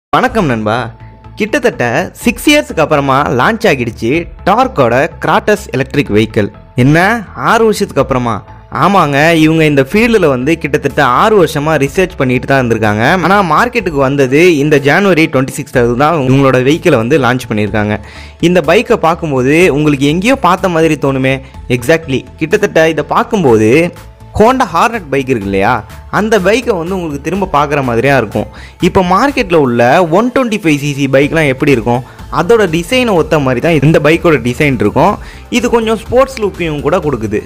வணக்கம் நண்பா கிட்டத்தட்ட சிக்ஸ் இயர்ஸ்க்கு அப்புறமா லான்ச் ஆகிடுச்சு டார்க்கோட கிராட்டஸ் எலக்ட்ரிக் வெஹிக்கிள் என்ன ஆறு வருஷத்துக்கு அப்புறமா ஆமாங்க இவங்க இந்த ஃபீல்டில் வந்து கிட்டத்தட்ட ஆறு வருஷமாக ரிசர்ச் பண்ணிட்டு தான் இருந்திருக்காங்க ஆனால் மார்க்கெட்டுக்கு வந்தது இந்த ஜனவரி டுவெண்ட்டி சிக்ஸ் தான் இவங்களோட வெஹிக்கிளை வந்து லான்ச் பண்ணியிருக்காங்க இந்த பைக்கை பார்க்கும்போது உங்களுக்கு எங்கேயோ பார்த்த மாதிரி தோணுமே எக்ஸாக்ட்லி கிட்டத்தட்ட இதை பார்க்கும்போது ஹோண்டா ஹார்னட் பைக் இருக்கு இல்லையா அந்த பைக்கை வந்து உங்களுக்கு திரும்ப பார்க்குற மாதிரியா இருக்கும் இப்போ மார்க்கெட்டில் உள்ள ஒன் டுவெண்ட்டி ஃபைவ் சிசி பைக்லாம் எப்படி இருக்கும் அதோட டிசைனை ஒத்த மாதிரி தான் இந்த பைக்கோட டிசைன் இருக்கும் இது கொஞ்சம் ஸ்போர்ட்ஸ் லுக்கையும் கூட கொடுக்குது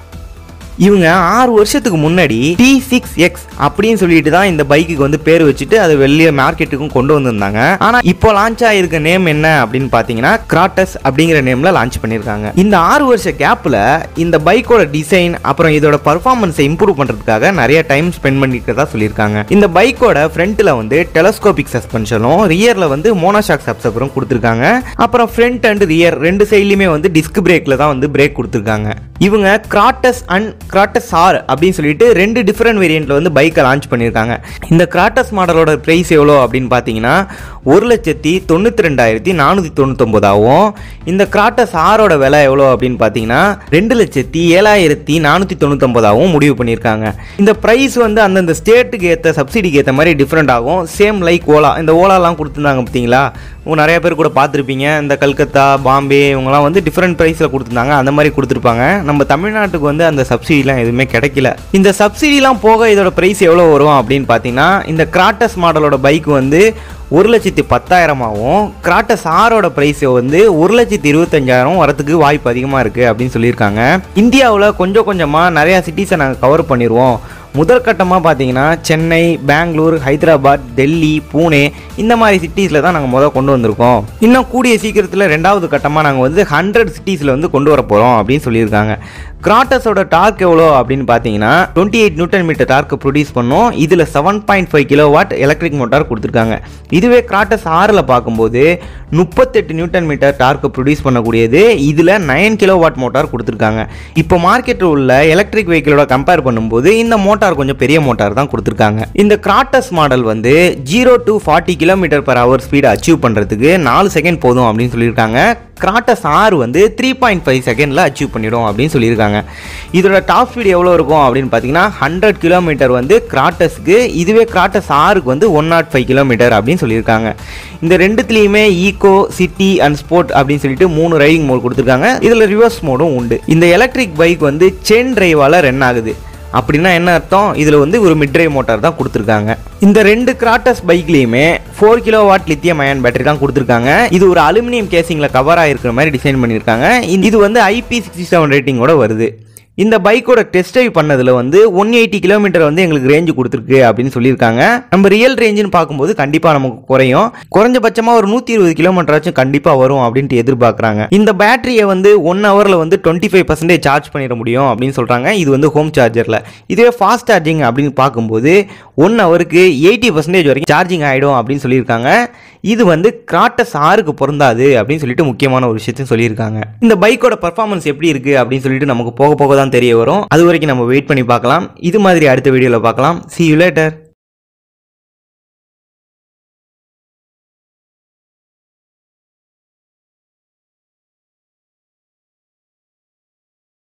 இவங்க ஆறு வருஷத்துக்கு முன்னாடி டி சிக்ஸ் எக்ஸ் அப்படின்னு சொல்லிட்டு தான் இந்த பைக்குக்கு வந்து பேர் வச்சுட்டு அதை வெளியே மார்க்கெட்டுக்கும் கொண்டு வந்திருந்தாங்க ஆனா இப்போ லான்ச் ஆயிருக்க நேம் என்ன அப்படின்னு பாத்தீங்கன்னா கிராட்டஸ் அப்படிங்கிற நேம்ல லான்ச் பண்ணிருக்காங்க இந்த ஆறு வருஷ கேப்ல இந்த பைக்கோட டிசைன் அப்புறம் இதோட பர்ஃபார்மன்ஸை இம்ப்ரூவ் பண்றதுக்காக நிறைய டைம் ஸ்பெண்ட் பண்ணிக்கிறதா சொல்லியிருக்காங்க இந்த பைக்கோட ஃப்ரண்ட்ல வந்து டெலஸ்கோபிக் சஸ்பென்ஷனும் ரியர்ல வந்து மோனோஷாக் சப்சப்பரும் கொடுத்துருக்காங்க அப்புறம் ஃப்ரண்ட் அண்ட் ரியர் ரெண்டு சைட்லயுமே வந்து டிஸ்க் பிரேக்ல தான் வந்து பிரேக் கொடுத்துருக்காங்க இவங்க கிராட்டஸ் அண்ட் கிராட்டஸ் ஆர் அப்படின்னு சொல்லிட்டு ரெண்டு டிஃப்ரெண்ட் வேரியண்ட்ல வந்து பைக்கை லான்ச் பண்ணியிருக்காங்க இந்த கிராட்டஸ் மாடலோட ப்ரைஸ் எவ்வளோ அப்படின்னு பார்த்தீங்கன்னா ஒரு லட்சத்தி தொண்ணூற்றி ரெண்டாயிரத்தி நானூற்றி தொண்ணூத்தொம்பதாகவும் இந்த கிராட்டஸ் ஆரோட விலை எவ்வளோ அப்படின்னு பார்த்தீங்கன்னா ரெண்டு லட்சத்தி ஏழாயிரத்தி நானூற்றி தொண்ணூத்தொம்பதாகவும் முடிவு பண்ணியிருக்காங்க இந்த ப்ரைஸ் வந்து அந்தந்த ஸ்டேட்டுக்கு ஏற்ற சப்சிடிக்கு ஏற்ற மாதிரி டிஃப்ரெண்ட் ஆகும் சேம் லைக் ஓலா இந்த ஓலாலாம் கொடுத்துருந்தாங்க பார்த்தீங்களா உங்க நிறைய பேர் கூட பார்த்துருப்பீங்க இந்த கல்கத்தா பாம்பே இவங்கலாம் வந்து டிஃப்ரெண்ட் ப்ரைஸில் கொடுத்துருந்தாங்க அந்த மாதிரி கொடுத்துருப்பாங்க நம்ம தமிழ்நாட்டுக்கு வந்து அந்த சப்சிடிலாம் எதுவுமே கிடைக்கல இந்த சப்சிடிலாம் போக இதோட ப்ரைஸ் எவ்வளோ வரும் அப்படின்னு பார்த்தீங்கன்னா இந்த கிராட்டஸ் மாடலோட பைக் வந்து ஒரு லட்சத்தி பத்தாயிரமாகவும் கிராட்டஸ் ஆரோட ப்ரைஸ் வந்து ஒரு லட்சத்தி இருபத்தஞ்சாயிரம் வரதுக்கு வாய்ப்பு அதிகமாக இருக்குது அப்படின்னு சொல்லியிருக்காங்க இந்தியாவில் கொஞ்சம் கொஞ்சமாக நிறையா சிட்டிஸை நாங்கள் கவர் பண்ணிடுவோம் முதல் கட்டமாக பார்த்தீங்கன்னா சென்னை பெங்களூர் ஹைதராபாத் டெல்லி பூனே இந்த மாதிரி சிட்டிஸில் தான் நாங்கள் முதல் கொண்டு வந்திருக்கோம் இன்னும் கூடிய சீக்கிரத்தில் ரெண்டாவது கட்டமாக நாங்கள் வந்து ஹண்ட்ரட் சிட்டிஸில் வந்து கொண்டு வர போகிறோம் அப்படின்னு சொல்லியிருக்காங்க கிராட்டஸோட டார்க் எவ்வளோ அப்படின்னு பார்த்தீங்கன்னா twenty eight newton metre torque produce பண்ணும் இதில் seven point five kilowatt electric motor கொடுத்துருக்காங்க இதுவே கிராட்டஸ் ஆறில் பார்க்கும்போது முப்பத்தெட்டு நியூட்டன் மீட்டர் டார்க்கு ப்ரொடியூஸ் பண்ணக்கூடியது இதில் நைன் கிலோ வாட் மோட்டார் கொடுத்துருக்காங்க இப்போ மார்க்கெட்டில் உள்ள எலக்ட்ரிக் வெஹிக்கிளோட கம்பேர் பண்ணும்போது இந்த மோட்டார் கொஞ்சம் பெரிய மோட்டார் தான் கொடுத்துருக்காங்க இந்த கிராட்டஸ் மாடல் வந்து zero to forty kilometre per hour speed achieve பண்ணுறதுக்கு நாலு செகண்ட் போதும் அப்படின்னு சொல்லியிருக்காங்க கிராட்டஸ் ஆறு வந்து த்ரீ பாயிண்ட் ஃபைவ் செகண்டில் அச்சீவ் பண்ணிடும் அப்படின்னு சொல்லியிருக்காங்க இதோட டாப் ஸ்பீடு எவ்வளோ இருக்கும் அப்படின்னு பார்த்தீங்கன்னா ஹண்ட்ரட் கிலோமீட்டர் வந்து கிராட்டஸ்க்கு இதுவே கிராட்டஸ் ஆறுக்கு வந்து ஒன் நாட் ஃபைவ் கிலோமீட்டர் அப்படின்னு சொல்லியிருக்காங்க இந்த ரெண்டுத்துலேயுமே ஈகோ சிட்டி அண்ட் ஸ்போர்ட் அப்படின்னு சொல்லிட்டு மூணு ரைடிங் மோட் கொடுத்துருக்காங்க இதில் ரிவர்ஸ் மோடும் உண்டு இந்த எலக்ட்ரிக் பைக் வந்து செயின் டிரைவால் ரன் ஆகுது அப்படின்னா என்ன அர்த்தம் இதில் வந்து ஒரு மிட் டிரைவ் மோட்டார் தான் கொடுத்துருக்காங்க இந்த ரெண்டு கிராட்டஸ் பைக்லேயுமே four kilowatt lithium ion battery தான் கொடுத்துருக்காங்க இது ஒரு அலுமினியம் கேசிங்கில் கவர் ஆகிருக்கிற மாதிரி டிசைன் பண்ணியிருக்காங்க இது வந்து ஐபி சிக்ஸ்டி செவன் ரேட்டிங்கோட வருது இந்த பைக்கோட டெஸ்ட் ட்ரைவ் பண்ணதில் வந்து ஒன் எயிட்டி கிலோமீட்டர் வந்து எங்களுக்கு ரேஞ்சு கொடுத்துருக்கு அப்படின்னு சொல்லியிருக்காங்க நம்ம ரியல் ரேஞ்சுன்னு பார்க்கும்போது கண்டிப்பாக நமக்கு குறையும் குறைஞ்சபட்சமாக ஒரு நூற்றி இருபது கிலோமீட்டராச்சும் கண்டிப்பாக வரும் அப்படின்ட்டு எதிர்பார்க்குறாங்க இந்த பேட்டரியை வந்து ஒன் ஹவரில் வந்து டுவெண்ட்டி ஃபைவ் பர்சன்டேஜ் சார்ஜ் பண்ணிட முடியும் அப்படின்னு சொல்கிறாங்க இது வந்து ஹோம் சார்ஜரில் இதுவே ஃபாஸ்ட் சார்ஜிங் அப்படின்னு பார்க்கும்போது ஒன் ஹவருக்கு எயிட்டி பர்சன்டேஜ் வரைக்கும் சார்ஜிங் ஆகிடும் அப்படின்னு சொல்லியிருக்காங்க இது வந்து கிராட்டஸ் ஆறுக்கு பொருந்தாது அப்படின்னு சொல்லிட்டு முக்கியமான ஒரு விஷயத்தையும் சொல்லியிருக்காங்க இந்த பைக்கோட பர்ஃபார்மன்ஸ் எப்படி இருக்குது அப்படின்னு சொல்லிட்டு நமக்கு போக போக தான் தெரிய வரும் அது வரைக்கும் நம்ம வெயிட் பண்ணி பார்க்கலாம் இது மாதிரி அடுத்த வீடியோவில் பார்க்கலாம் see you later